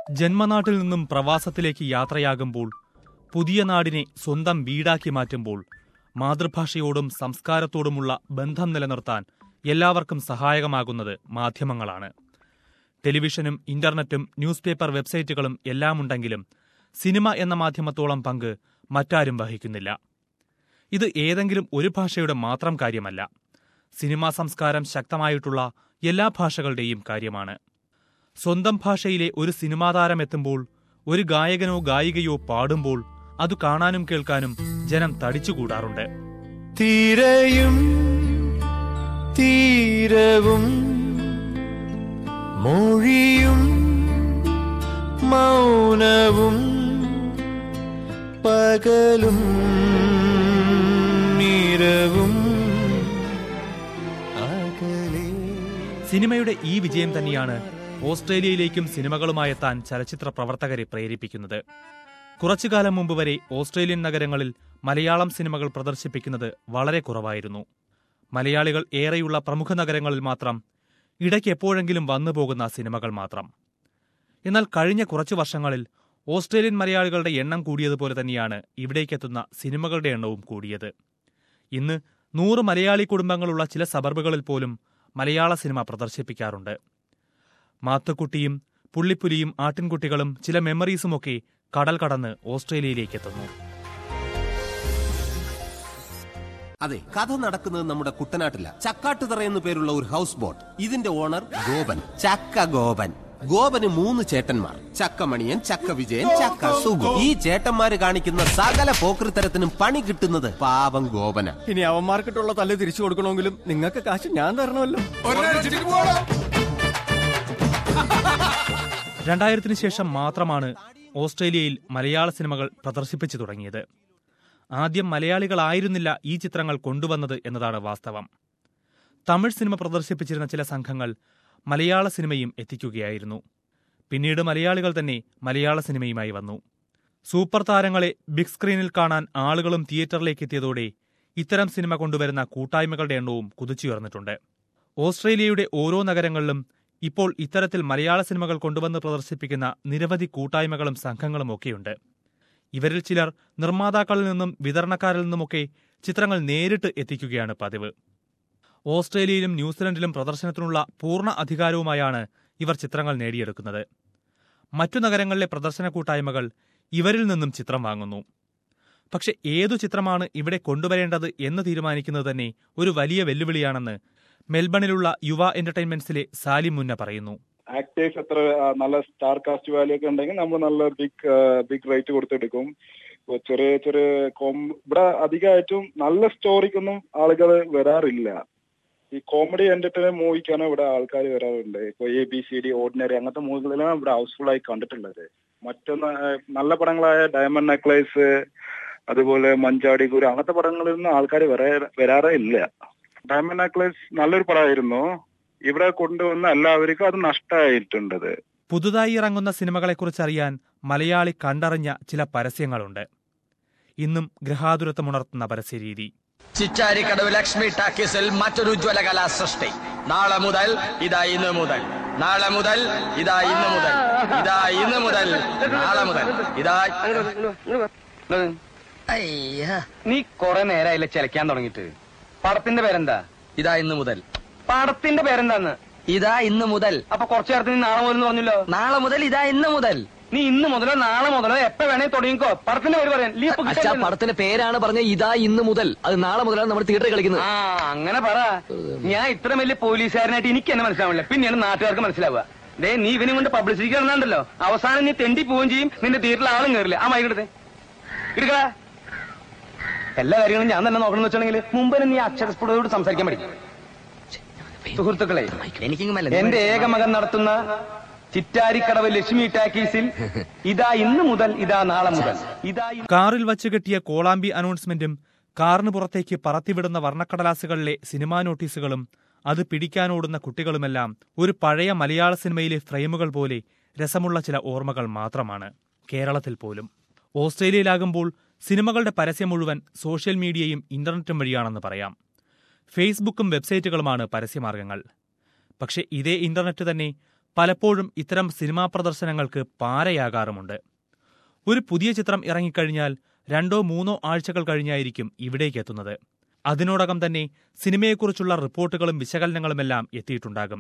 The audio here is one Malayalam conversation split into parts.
ജന്മനാട്ടിൽ നിന്നും പ്രവാസത്തിലേക്ക് യാത്രയാകുമ്പോൾ പുതിയ നാടിനെ സ്വന്തം വീടാക്കി മാറ്റുമ്പോൾ മാതൃഭാഷയോടും സംസ്കാരത്തോടുമുള്ള ബന്ധം നിലനിർത്താൻ എല്ലാവർക്കും സഹായകമാകുന്നത് മാധ്യമങ്ങളാണ് ടെലിവിഷനും ഇന്റർനെറ്റും ന്യൂസ് പേപ്പർ വെബ്സൈറ്റുകളും എല്ലാമുണ്ടെങ്കിലും സിനിമ എന്ന മാധ്യമത്തോളം പങ്ക് മറ്റാരും വഹിക്കുന്നില്ല ഇത് ഏതെങ്കിലും ഒരു ഭാഷയുടെ മാത്രം കാര്യമല്ല സിനിമാ സംസ്കാരം ശക്തമായിട്ടുള്ള എല്ലാ ഭാഷകളുടെയും കാര്യമാണ് സ്വന്തം ഭാഷയിലെ ഒരു സിനിമാ താരം എത്തുമ്പോൾ ഒരു ഗായകനോ ഗായികയോ പാടുമ്പോൾ അത് കാണാനും കേൾക്കാനും ജനം തടിച്ചുകൂടാറുണ്ട് തീരയും തീരവും മൊഴിയും മൗനവും പകലും നിരവും അകലേ സിനിമയുടെ ഈ വിജയം തന്നെയാണ് ഓസ്ട്രേലിയയിലേക്കും സിനിമകളുമായെത്താൻ ചലച്ചിത്ര പ്രവർത്തകരെ പ്രേരിപ്പിക്കുന്നത് കുറച്ചുകാലം മുമ്പ് വരെ ഓസ്ട്രേലിയൻ നഗരങ്ങളിൽ മലയാളം സിനിമകൾ പ്രദർശിപ്പിക്കുന്നത് വളരെ കുറവായിരുന്നു മലയാളികൾ ഏറെയുള്ള പ്രമുഖ നഗരങ്ങളിൽ മാത്രം ഇടയ്ക്ക് എപ്പോഴെങ്കിലും വന്നു പോകുന്ന സിനിമകൾ മാത്രം എന്നാൽ കഴിഞ്ഞ കുറച്ചു വർഷങ്ങളിൽ ഓസ്ട്രേലിയൻ മലയാളികളുടെ എണ്ണം കൂടിയതുപോലെ തന്നെയാണ് ഇവിടേക്കെത്തുന്ന സിനിമകളുടെ എണ്ണവും കൂടിയത് ഇന്ന് നൂറ് മലയാളി കുടുംബങ്ങളുള്ള ചില സബർബുകളിൽ പോലും മലയാള സിനിമ പ്രദർശിപ്പിക്കാറുണ്ട് മാത്തുക്കുട്ടിയും പുള്ളിപ്പുലിയും ആട്ടിൻകുട്ടികളും ചില മെമ്മറീസുമൊക്കെ കടൽ കടന്ന് ഓസ്ട്രേലിയയിലേക്ക് എത്തുന്നു അതെ കഥ നടക്കുന്നത് നമ്മുടെ കുട്ടനാട്ടില ചക്കാട്ടുതറ എന്നു പേരുള്ള ഒരു ഹൗസ് ബോട്ട് ഇതിന്റെ ഓണർ ഗോപൻ ചക്ക ഗോപൻ ഗോപന് മൂന്ന് ചേട്ടന്മാർ ചക്കമണിയൻ ചക്ക വിജയൻ ചക്ക സുഗു ഈ ചേട്ടന്മാര് കാണിക്കുന്ന സകല പോക്കൃത്തരത്തിനും പണി കിട്ടുന്നത് പാവം ഗോപന ഇനി അവന്മാർക്കിട്ടുള്ള തല്ല് തിരിച്ചു കൊടുക്കണമെങ്കിലും നിങ്ങൾക്ക് കാശ് ഞാൻ തരണമല്ലോ രണ്ടായിരത്തിന് ശേഷം മാത്രമാണ് ഓസ്ട്രേലിയയിൽ മലയാള സിനിമകൾ പ്രദർശിപ്പിച്ചു തുടങ്ങിയത് ആദ്യം മലയാളികളായിരുന്നില്ല ഈ ചിത്രങ്ങൾ കൊണ്ടുവന്നത് എന്നതാണ് വാസ്തവം തമിഴ് സിനിമ പ്രദർശിപ്പിച്ചിരുന്ന ചില സംഘങ്ങൾ മലയാള സിനിമയും എത്തിക്കുകയായിരുന്നു പിന്നീട് മലയാളികൾ തന്നെ മലയാള സിനിമയുമായി വന്നു സൂപ്പർ താരങ്ങളെ ബിഗ് സ്ക്രീനിൽ കാണാൻ ആളുകളും തിയേറ്ററിലേക്ക് എത്തിയതോടെ ഇത്തരം സിനിമ കൊണ്ടുവരുന്ന കൂട്ടായ്മകളുടെ എണ്ണവും കുതിച്ചുയർന്നിട്ടുണ്ട് ഓസ്ട്രേലിയയുടെ ഓരോ നഗരങ്ങളിലും ഇപ്പോൾ ഇത്തരത്തിൽ മലയാള സിനിമകൾ കൊണ്ടുവന്ന് പ്രദർശിപ്പിക്കുന്ന നിരവധി കൂട്ടായ്മകളും സംഘങ്ങളും ഒക്കെയുണ്ട് ഇവരിൽ ചിലർ നിർമ്മാതാക്കളിൽ നിന്നും വിതരണക്കാരിൽ നിന്നുമൊക്കെ ചിത്രങ്ങൾ നേരിട്ട് എത്തിക്കുകയാണ് പതിവ് ഓസ്ട്രേലിയയിലും ന്യൂസിലൻഡിലും പ്രദർശനത്തിനുള്ള പൂർണ്ണ അധികാരവുമായാണ് ഇവർ ചിത്രങ്ങൾ നേടിയെടുക്കുന്നത് മറ്റു നഗരങ്ങളിലെ പ്രദർശന കൂട്ടായ്മകൾ ഇവരിൽ നിന്നും ചിത്രം വാങ്ങുന്നു പക്ഷെ ഏതു ചിത്രമാണ് ഇവിടെ കൊണ്ടുവരേണ്ടത് എന്ന് തീരുമാനിക്കുന്നത് തന്നെ ഒരു വലിയ വെല്ലുവിളിയാണെന്ന് മെൽബണിലുള്ള യുവ എന്റർടൈൻമെന്റ്സിലെ സാലിം മുന്ന പറയുന്നു ആക്ടേഴ്സ് എത്ര ആ, നല്ല സ്റ്റാർ കാസ്റ്റ് വാല്യൂ ഒക്കെ ഉണ്ടെങ്കിൽ നമ്മൾ നല്ല ബിഗ് ബിഗ് റേറ്റ് കൊടുത്തെടുക്കും ഇപ്പൊ ചെറിയ ചെറിയ കോം ഇവിടെ അധികമായിട്ടും നല്ല സ്റ്റോറിക്കൊന്നും ആളുകൾ വരാറില്ല ഈ കോമഡി എന്റർടൈൻമെന്റ് മൂവിക്കാണ് ഇവിടെ ആൾക്കാർ വരാറുണ്ട് ഇപ്പൊ A B C D ordinary അങ്ങനത്തെ മൂവികളെല്ലാം ഇവിടെ ഹൗസ്ഫുൾ ആയി കണ്ടിട്ടുള്ളത് മറ്റൊന്ന് ആ, നല്ല പടങ്ങളായ ഡയമണ്ട് നെക്ലേസ് അതുപോലെ മഞ്ചാടി കൂര അങ്ങനത്തെ പടങ്ങളിൽ നിന്ന് ആൾക്കാർ വരാ വരാറേ ഇല്ല ഡയമണ്ട് നെക്ലേസ് നല്ലൊരു പടമായിരുന്നു ഇവിടെ കൊണ്ടുവന്ന എല്ലാവർക്കും അത് നഷ്ടമായിട്ടുണ്ടത് പുതുതായി ഇറങ്ങുന്ന സിനിമകളെക്കുറിച്ച് അറിയാൻ മലയാളി കണ്ടറിഞ്ഞ ചില പരസ്യങ്ങളുണ്ട് ഇന്നും ഗൃഹാതുരത്വമുണർത്തുന്ന പരസ്യരീതി ചിറ്റാരിക്കടവ് ലക്ഷ്മി ടാക്കീസിൽ മറ്റൊരു ഉജ്ജ്വല കലാ സൃഷ്ടി നാളെ മുതൽ ഇതാ ഇന്ന് മുതൽ നാളെ മുതൽ ഇതാ ഇന്ന് മുതൽ ഇതാ ഇന്ന് മുതൽ നാളെ മുതൽ ഇതാ നീ കൊറേ നേരായില്ല ചിലക്കാൻ തുടങ്ങിട്ട് പടത്തിന്റെ പേരെന്താ ഇതാ ഇന്ന് മുതൽ പടത്തിന്റെ പേരെന്താന്ന് ഇതാ ഇന്ന് മുതൽ അപ്പൊ കുറച്ചു നേരത്തെ നീ നാളെ മുതൽ പറഞ്ഞല്ലോ നാളെ മുതൽ ഇതാ ഇന്ന് മുതൽ നീ ഇന്ന് മുതലോ നാളെ മുതലോ എപ്പ വേണേ തുടങ്ങിക്കോ പടത്തിന്റെ പേര് പറയാൻ ലീ ഇപ്പൊ അച്ഛാ കിട്ടാൻ പടത്തിന്റെ പേരാണ് പറഞ്ഞ ഇതാ ഇന്ന് മുതൽ അത് നാളെ മുതലാണ് നമ്മൾ തിയേറ്ററിൽ കളിക്കുന്നത് ആ അങ്ങനെ പറ ഞാൻ ഇത്ര വലിയ പോലീസുകാരനായിട്ട് എനിക്ക് എന്നെ മനസ്സിലാവില്ല പിന്നെയാണ് നാട്ടുകാർക്ക് മനസ്സിലാവുക ദേ നീ ഇവനെ കൊണ്ട് പബ്ലിസിറ്റി ഇറങ്ങാണ്ടല്ലോ അവസാനം നീ തെണ്ടി പോവുകയും ചെയ്യും നിന്റെ തീരിൽ ആളും കയറില്ല ആ മൈക്കെടുത്ത് എടുക്ക എല്ലാ കാര്യങ്ങളും ഞാൻ തന്നെ നോക്കണം എന്ന് വെച്ചിട്ടുണ്ടെങ്കിൽ മുമ്പ് തന്നെ നീ അക്ഷരസ്ഫുടയോട് സംസാരിക്കാൻ പഠിക്കും സുഹൃത്തുക്കളെ എനിക്കിങ്ങുമല്ല എന്റെ ഏക മകൻ നടത്തുന്ന ചിറ്റാരിക്കടവ് ലക്ഷ്മി ടാക്കീസിൽ ഇതാ ഇന്ന് മുതൽ ഇതാ നാളെ മുതൽ ഇതാ ഇന്ന് കാറിൽ വച്ച് കെട്ടിയ കോളാമ്പി അനൗൺസ്മെന്റും കാറിന് പുറത്തേക്ക് പറത്തിവിടുന്ന വർണ്ണക്കടലാസുകളിലെ സിനിമാ നോട്ടീസുകളും അത് പിടിക്കാനോടുന്ന കുട്ടികളുമെല്ലാം ഒരു പഴയ മലയാള സിനിമയിലെ ഫ്രെയിമുകൾ പോലെ രസമുള്ള ചില ഓർമ്മകൾ മാത്രമാണ് കേരളത്തിൽ പോലും ഓസ്ട്രേലിയയിലാകുമ്പോൾ സിനിമകളുടെ പരസ്യം മുഴുവൻ സോഷ്യൽ മീഡിയയും ഇന്റർനെറ്റും വഴിയാണെന്ന് പറയാം ഫേസ്ബുക്കും വെബ്സൈറ്റുകളുമാണ് പരസ്യമാർഗങ്ങൾ പക്ഷെ ഇതേ ഇന്റർനെറ്റ് തന്നെ പലപ്പോഴും ഇത്തരം സിനിമാ പ്രദർശനങ്ങൾക്ക് പാരയാകാറുമുണ്ട് ഒരു പുതിയ ചിത്രം ഇറങ്ങിക്കഴിഞ്ഞാൽ രണ്ടോ മൂന്നോ ആഴ്ചകൾ കഴിഞ്ഞായിരിക്കും ഇവിടേക്ക് എത്തുന്നത് അതിനോടകം തന്നെ സിനിമയെക്കുറിച്ചുള്ള റിപ്പോർട്ടുകളും വിശകലനങ്ങളുമെല്ലാം എത്തിയിട്ടുണ്ടാകും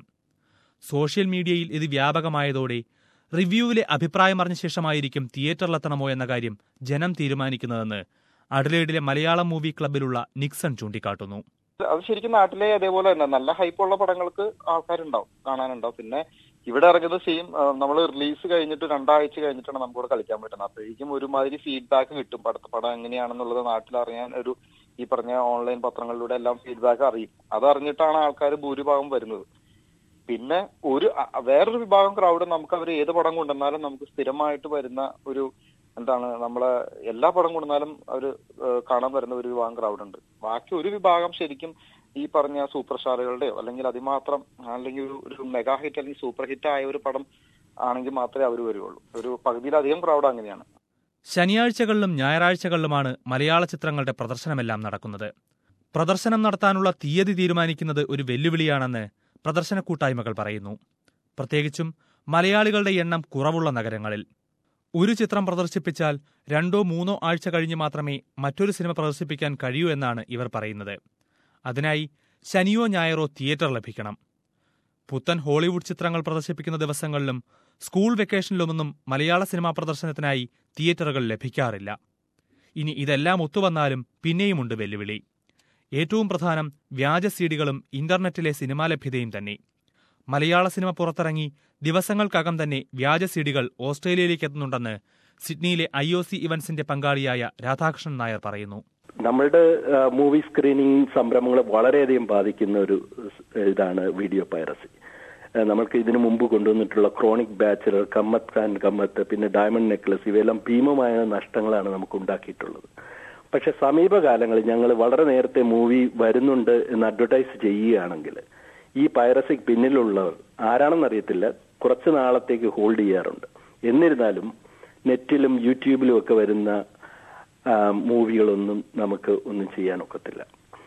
സോഷ്യൽ മീഡിയയിൽ ഇത് വ്യാപകമായതോടെ റിവ്യൂവിലെ അഭിപ്രായമറിഞ്ഞ ശേഷമായിരിക്കും തിയേറ്ററിലെത്തണമോ എന്ന കാര്യം ജനം തീരുമാനിക്കുന്നതെന്ന് അഡലേഡിലെ മലയാളം മൂവി ക്ലബിലുള്ള നിക്സൺ ചൂണ്ടിക്കാട്ടുന്നു അത് ശരിക്കും നാട്ടിലെ അതേപോലെ തന്നെ നല്ല ഹൈപ്പുള്ള പടങ്ങൾക്ക് ആൾക്കാരുണ്ടാവും കാണാനുണ്ടാവും പിന്നെ ഇവിടെ ഇറങ്ങുന്നത് സെയിം നമ്മൾ റിലീസ് കഴിഞ്ഞിട്ട് രണ്ടാഴ്ച കഴിഞ്ഞിട്ടാണ് നമുക്കിവിടെ കളിക്കാൻ പറ്റുന്നത് അപ്പോഴേക്കും ഒരുമാതിരി ഫീഡ്ബാക്ക് കിട്ടും പടത്തെ പടം എങ്ങനെയാണെന്നുള്ളത് നാട്ടിൽ അറിയാൻ ഒരു ഈ പറഞ്ഞ ഓൺലൈൻ പത്രങ്ങളിലൂടെ എല്ലാം ഫീഡ്ബാക്ക് അറിയും അതറിഞ്ഞിട്ടാണ് ആൾക്കാർ ഭൂരിഭാഗം വരുന്നത് പിന്നെ ഒരു അ- വേറൊരു വിഭാഗം ക്രൗഡ് നമുക്ക് അവർ ഏത് പടം കൊണ്ടുവന്നാലും നമുക്ക് സ്ഥിരമായിട്ട് വരുന്ന ഒരു എന്താണ് നമ്മളെ എല്ലാ പടം കൊണ്ടുവന്നാലും അവർ കാണാൻ വരുന്ന ഒരു വിഭാഗം ക്രൗഡ് ഉണ്ട് ബാക്കി ഒരു വിഭാഗം ശരിക്കും ഈ പറഞ്ഞ സൂപ്പർ സ്റ്റാറുകളുടെയോ അല്ലെങ്കിൽ അതിമാത്രം അല്ലെങ്കിൽ ഒരു ഒരു മെഗാ ഹിറ്റ് അല്ലെങ്കിൽ സൂപ്പർ ഹിറ്റ് ആയ ഒരു പടം ആണെങ്കിൽ മാത്രമേ അവർ വരുള്ളൂ ഒരു പകുതിയിലധികം ക്രൗഡ് അങ്ങനെയാണ് ശനിയാഴ്ചകളിലും ഞായറാഴ്ചകളിലുമാണ് മലയാള ചിത്രങ്ങളുടെ പ്രദർശനമെല്ലാം നടക്കുന്നത് പ്രദർശനം നടത്താനുള്ള തീയതി തീരുമാനിക്കുന്നത് ഒരു വെല്ലുവിളിയാണെന്ന് പ്രദർശന കൂട്ടായ്മകൾ പറയുന്നു പ്രത്യേകിച്ചും മലയാളികളുടെ എണ്ണം കുറവുള്ള നഗരങ്ങളിൽ ഒരു ചിത്രം പ്രദർശിപ്പിച്ചാൽ രണ്ടോ മൂന്നോ ആഴ്ച കഴിഞ്ഞ് മാത്രമേ മറ്റൊരു സിനിമ പ്രദർശിപ്പിക്കാൻ കഴിയൂ എന്നാണ് ഇവർ പറയുന്നത് അതിനായി ശനിയോ ഞായറോ തിയേറ്റർ ലഭിക്കണം പുത്തൻ ഹോളിവുഡ് ചിത്രങ്ങൾ പ്രദർശിപ്പിക്കുന്ന ദിവസങ്ങളിലും സ്കൂൾ വെക്കേഷനിലുമൊന്നും മലയാള സിനിമാ പ്രദർശനത്തിനായി തിയേറ്ററുകൾ ലഭിക്കാറില്ല ഇനി ഇതെല്ലാം ഒത്തുവന്നാലും പിന്നെയുമുണ്ട് വെല്ലുവിളി ഏറ്റവും പ്രധാനം വ്യാജ സീഡികളും ഇന്റർനെറ്റിലെ സിനിമാ ലഭ്യതയും തന്നെ മലയാള സിനിമ പുറത്തിറങ്ങി ദിവസങ്ങൾക്കകം തന്നെ വ്യാജ സീഡികൾ ഓസ്ട്രേലിയയിലേക്ക് എത്തുന്നുണ്ടെന്ന് സിഡ്നിയിലെ ഐ ഒ സി ഇവന്റ്സിന്റെ പങ്കാളിയായ രാധാകൃഷ്ണൻ നായർ പറയുന്നു നമ്മളുടെ മൂവി സ്ക്രീനിങ് സംരംഭങ്ങളെ വളരെയധികം ബാധിക്കുന്ന ഒരു സ് ഇതാണ് വീഡിയോ പൈറസി ഏഹ് നമ്മൾക്ക് ഇതിനു മുമ്പ് കൊണ്ടുവന്നിട്ടുള്ള ക്രോണിക് ബാച്ചലർ കമ്മത്ത് ഖാൻ കമ്മത്ത് പിന്നെ ഡയമണ്ട് നെക്ലസ് ഇവയെല്ലാം ഭീമമായ നഷ്ടങ്ങളാണ് നമുക്ക് ഉണ്ടാക്കിയിട്ടുള്ളത് പക്ഷെ സമീപകാലങ്ങളിൽ ഞങ്ങൾ വളരെ നേരത്തെ മൂവി വരുന്നുണ്ട് എന്ന് അഡ്വർടൈസ് ചെയ്യുകയാണെങ്കിൽ ഈ പൈറസിക്ക് പിന്നിലുള്ളവർ ആരാണെന്നറിയത്തില്ല കുറച്ച് നാളത്തേക്ക് ഹോൾഡ് ചെയ്യാറുണ്ട് എന്നിരുന്നാലും നെറ്റിലും യൂട്യൂബിലും ഒക്കെ വരുന്ന ആ, മൂവികളൊന്നും നമുക്ക് ഒന്നും ചെയ്യാൻ ഒക്കത്തില്ല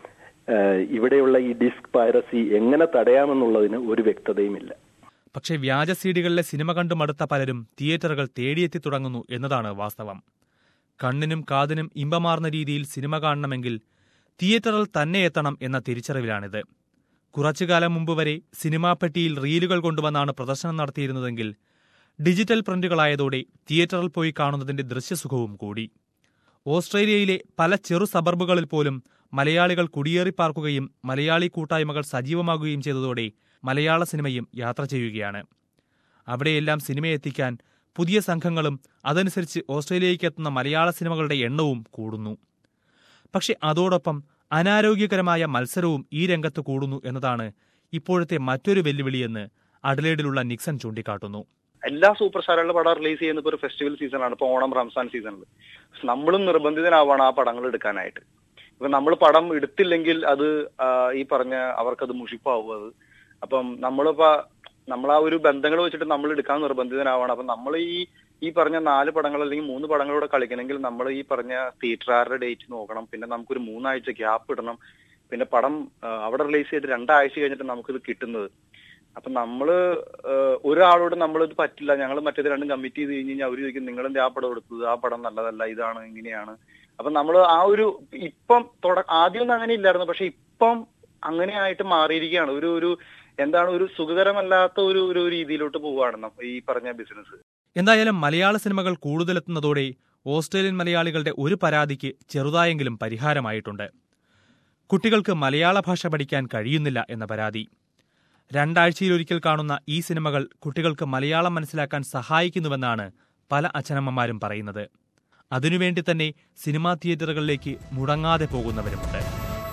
ആ, ഇവിടെയുള്ള ഈ ഡിസ്ക് പൈറസി എങ്ങനെ തടയാമെന്നുള്ളതിന് ഒരു വ്യക്തതയുമില്ല പക്ഷേ വ്യാജ സീഡികളിലെ സിനിമ കണ്ടു മടുത്ത പലരും തിയേറ്ററുകൾ തേടിയെത്തി തുടങ്ങുന്നു എന്നതാണ് വാസ്തവം കണ്ണിനും കാതിനും ഇമ്പമാർന്ന രീതിയിൽ സിനിമ കാണണമെങ്കിൽ തിയേറ്ററിൽ തന്നെ എത്തണം എന്ന തിരിച്ചറിവിലാണിത് കുറച്ചുകാലം മുമ്പ് വരെ സിനിമാ പെട്ടിയിൽ റീലുകൾ കൊണ്ടുവന്നാണ് പ്രദർശനം നടത്തിയിരുന്നതെങ്കിൽ ഡിജിറ്റൽ പ്രിന്റുകളായതോടെ തിയേറ്ററിൽ പോയി കാണുന്നതിന്റെ ദൃശ്യസുഖവും കൂടി ഓസ്ട്രേലിയയിലെ പല ചെറു സബർബുകളിൽ പോലും മലയാളികൾ കുടിയേറി പാർക്കുകയും മലയാളി കൂട്ടായ്മകൾ സജീവമാകുകയും ചെയ്തതോടെ മലയാള സിനിമയും യാത്ര ചെയ്യുകയാണ് അവിടെയെല്ലാം സിനിമയെത്തിക്കാൻ പുതിയ സംഘങ്ങളും അതനുസരിച്ച് ഓസ്ട്രേലിയയ്ക്ക് എത്തുന്ന മലയാള സിനിമകളുടെ എണ്ണവും കൂടുന്നു പക്ഷെ അതോടൊപ്പം അനാരോഗ്യകരമായ മത്സരവും ഈ രംഗത്ത് കൂടുന്നു എന്നതാണ് ഇപ്പോഴത്തെ മറ്റൊരു വെല്ലുവിളിയെന്ന് അഡലേഡിലുള്ള നിക്സൺ ചൂണ്ടിക്കാട്ടുന്നു എല്ലാ സൂപ്പർ സ്റ്റാറുകളുടെ പടം റിലീസ് ചെയ്യുന്ന ഇപ്പൊ ഒരു ഫെസ്റ്റിവൽ സീസണാണ് ഇപ്പൊ ഓണം റംസാൻ സീസണിൽ നമ്മളും നിർബന്ധിതനാവാണ് ആ പടങ്ങൾ എടുക്കാനായിട്ട് ഇപ്പൊ നമ്മൾ പടം എടുത്തില്ലെങ്കിൽ അത് ആ, ഈ പറഞ്ഞ അവർക്കത് മുഷിപ്പാവും അത് അപ്പം നമ്മളിപ്പോ നമ്മൾ ആ ഒരു ബന്ധങ്ങൾ വെച്ചിട്ട് നമ്മൾ എടുക്കാൻ നിർബന്ധിതനാവാണ് അപ്പൊ നമ്മൾ ഈ ഈ പറഞ്ഞ നാല് പടങ്ങൾ അല്ലെങ്കിൽ മൂന്ന് പടങ്ങളൂടെ കളിക്കണമെങ്കിൽ നമ്മൾ ഈ പറഞ്ഞ തിയേറ്ററുകാരുടെ ഡേറ്റ് നോക്കണം പിന്നെ നമുക്കൊരു മൂന്നാഴ്ച ഗ്യാപ്പ് ഇടണം പിന്നെ പടം ആ, അവിടെ റിലീസ് ചെയ്ത് രണ്ടാഴ്ച കഴിഞ്ഞിട്ട് നമുക്കിത് കിട്ടുന്നത് അപ്പൊ നമ്മള് ഏഹ്, ഒരാളോട് നമ്മളിത് പറ്റില്ല ഞങ്ങൾ മറ്റേത് രണ്ടും കമ്മിറ്റ് ചെയ്ത് കഴിഞ്ഞ് കഴിഞ്ഞാൽ അവര് ചോദിക്കും നിങ്ങളെന്താ ആ പടം എടുത്തത് ആ പടം നല്ലതല്ല ഇതാണ് ഇങ്ങനെയാണ് അപ്പൊ നമ്മൾ ആ ഒരു ഇപ്പം തുട ആദ്യമൊന്നും അങ്ങനെ ഇല്ലായിരുന്നു പക്ഷെ ഇപ്പം അങ്ങനെ ആയിട്ട് മാറിയിരിക്കുകയാണ് ഒരു ഒരു എന്താണ് ഒരു സുഖകരമല്ലാത്ത ഒരു ഒരു രീതിയിലോട്ട് പോവുകയാണ് നമ്മ- ഈ പറഞ്ഞ ബിസിനസ് എന്തായാലും മലയാള സിനിമകൾ കൂടുതലെത്തുന്നതോടെ ഓസ്ട്രേലിയൻ മലയാളികളുടെ ഒരു പരാതിക്ക് ചെറുതായെങ്കിലും പരിഹാരമായിട്ടുണ്ട് കുട്ടികൾക്ക് മലയാള ഭാഷ പഠിക്കാൻ കഴിയുന്നില്ല എന്ന പരാതി രണ്ടാഴ്ചയിലൊരിക്കൽ കാണുന്ന ഈ സിനിമകൾ കുട്ടികൾക്ക് മലയാളം മനസ്സിലാക്കാൻ സഹായിക്കുന്നുവെന്നാണ് പല അച്ഛനമ്മമാരും പറയുന്നത് അതിനുവേണ്ടി തന്നെ സിനിമാ തിയേറ്ററുകളിലേക്ക് മുടങ്ങാതെ പോകുന്നവരുമുണ്ട്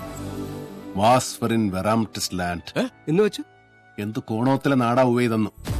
വാസ്ഫറിൻ വെറാംറ്റിസ് ലാൻഡ് എന്ന് വെച്ചു എന്ത് കോണോത്തിലെ നാടാവുകയെന്നു